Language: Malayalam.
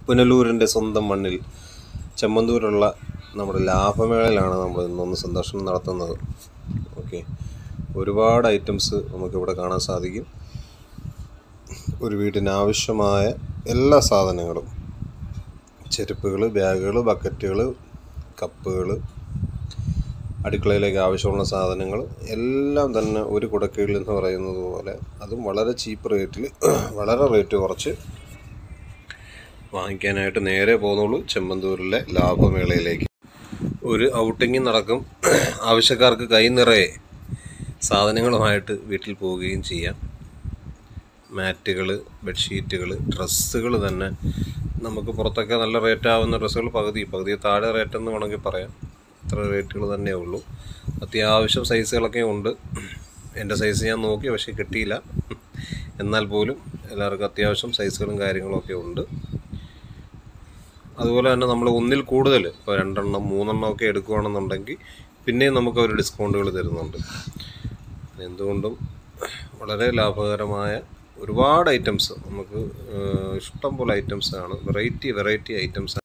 പുനലൂരിൻ്റെ സ്വന്തം മണ്ണിൽ ചെമ്മന്തൂരുള്ള നമ്മുടെ ലാഭമേളയിലാണ് നമ്മൾ ഇന്നൊന്ന് സന്ദർശനം നടത്തുന്നത് ഓക്കെ ഒരുപാട് ഐറ്റംസ് നമുക്കിവിടെ കാണാൻ സാധിക്കും ഒരു വീടിന് ആവശ്യമായ എല്ലാ സാധനങ്ങളും ചെരുപ്പുകൾ ബാഗുകൾ ബക്കറ്റുകൾ കപ്പുകൾ അടുക്കളയിലേക്ക് ആവശ്യമുള്ള സാധനങ്ങൾ എല്ലാം തന്നെ ഒരു കുടക്കീഴിൽ എന്ന് പറയുന്നത് പോലെ അതും വളരെ ചീപ്പ് റേറ്റിൽ വളരെ റേറ്റ് കുറച്ച് വാങ്ങിക്കാനായിട്ട് നേരെ പോകുന്നുള്ളൂ ചെമ്മന്തൂരിലെ ലാഭമേളയിലേക്ക് ഒരു ഔട്ടിങ് നടക്കും ആവശ്യക്കാർക്ക് കൈ നിറയെ സാധനങ്ങളുമായിട്ട് വീട്ടിൽ പോവുകയും ചെയ്യാം മാറ്റുകൾ ബെഡ്ഷീറ്റുകൾ ഡ്രസ്സുകൾ തന്നെ നമുക്ക് പുറത്തൊക്കെ നല്ല റേറ്റ് ആവുന്ന ഡ്രസ്സുകൾ പകുതി പകുതി താഴെ റേറ്റ് എന്ന് വേണമെങ്കിൽ പറയാം ഇത്ര റേറ്റുകൾ തന്നെ ഉള്ളൂ അത്യാവശ്യം സൈസുകളൊക്കെ ഉണ്ട് എൻ്റെ സൈസ് ഞാൻ നോക്കി പക്ഷേ കിട്ടിയില്ല എന്നാൽ പോലും എല്ലാവർക്കും അത്യാവശ്യം സൈസുകളും കാര്യങ്ങളൊക്കെ ഉണ്ട് അതുപോലെ തന്നെ നമ്മൾ ഒന്നിൽ കൂടുതൽ ഇപ്പോൾ രണ്ടെണ്ണം മൂന്നെണ്ണം ഒക്കെ എടുക്കുകയാണെന്നുണ്ടെങ്കിൽ പിന്നെയും നമുക്ക് അവർ ഡിസ്കൗണ്ടുകൾ തരുന്നുണ്ട് എന്തുകൊണ്ടും വളരെ ലാഭകരമായ ഒരുപാട് ഐറ്റംസ് നമുക്ക് ഇഷ്ടം പോലെ ഐറ്റംസ് ആണ് വെറൈറ്റി വെറൈറ്റി ഐറ്റംസ്